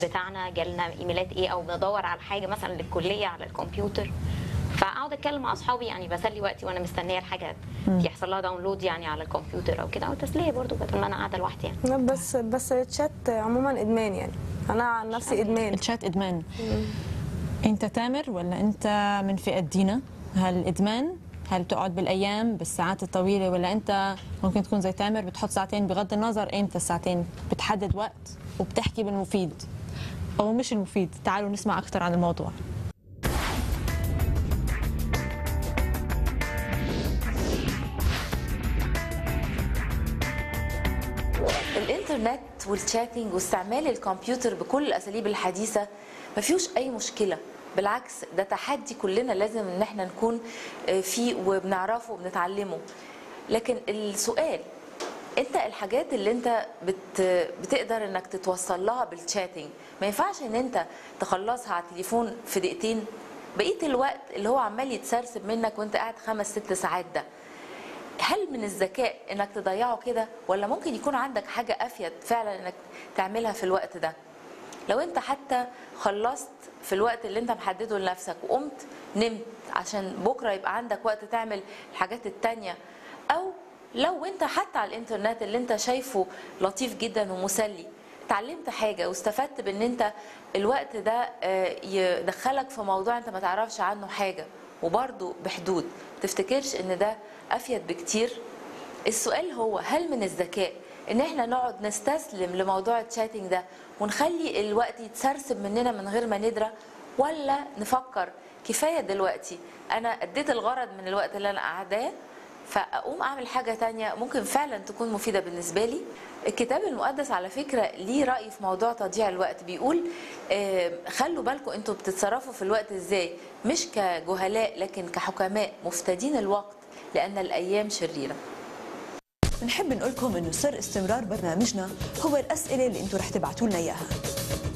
بتاعنا جالنا ايميلات ايه او بدور على حاجه مثلا للكليه على الكمبيوتر فاقعد اتكلم مع اصحابي يعني بسلي وقتي وانا مستنيه الحاجه يحصل لها داونلود يعني على الكمبيوتر او كده او تسليه برضو بدل ما انا قاعده لوحدي يعني لا، بس بس الشات عموما ادمان يعني انا عن نفسي ادمان الشات ادمان انت تامر ولا انت من فئه دينا هل ادمان هل تقعد بالايام بالساعات الطويله ولا انت ممكن تكون زي تامر بتحط ساعتين بغض النظر امتى الساعتين بتحدد وقت وبتحكي بالمفيد او مش المفيد تعالوا نسمع اكثر عن الموضوع الانترنت والشاتنج واستعمال الكمبيوتر بكل الاساليب الحديثه ما فيهوش اي مشكله بالعكس ده تحدي كلنا لازم ان احنا نكون آه، فيه وبنعرفه وبنتعلمه لكن السؤال انت الحاجات اللي انت بت بتقدر انك تتوصل لها بالشاتنج ما ينفعش ان انت تخلصها على التليفون في دقيقتين بقيه الوقت اللي هو عمال يتسرسب منك وانت قاعد خمس ست ساعات ده هل من الذكاء انك تضيعه كده ولا ممكن يكون عندك حاجه افيد فعلا انك تعملها في الوقت ده لو انت حتى خلصت في الوقت اللي انت محدده لنفسك وقمت نمت عشان بكره يبقى عندك وقت تعمل الحاجات التانية او لو انت حتى على الانترنت اللي انت شايفه لطيف جدا ومسلي اتعلمت حاجه واستفدت بان انت الوقت ده آه، يدخلك في موضوع انت ما تعرفش عنه حاجه وبرضه بحدود تفتكرش ان ده افيد بكتير السؤال هو هل من الذكاء ان احنا نقعد نستسلم لموضوع الشاتنج ده ونخلي الوقت يتسرسب مننا من غير ما ندرى ولا نفكر كفايه دلوقتي انا اديت الغرض من الوقت اللي انا قاعداه فاقوم اعمل حاجه تانية ممكن فعلا تكون مفيده بالنسبه لي الكتاب المقدس على فكره ليه راي في موضوع تضييع الوقت بيقول آه، خلوا بالكم انتوا بتتصرفوا في الوقت ازاي مش كجهلاء لكن كحكماء مفتدين الوقت لان الايام شريره نحب نقول لكم انه سر استمرار برنامجنا هو الاسئله اللي انتم رح تبعتوا لنا اياها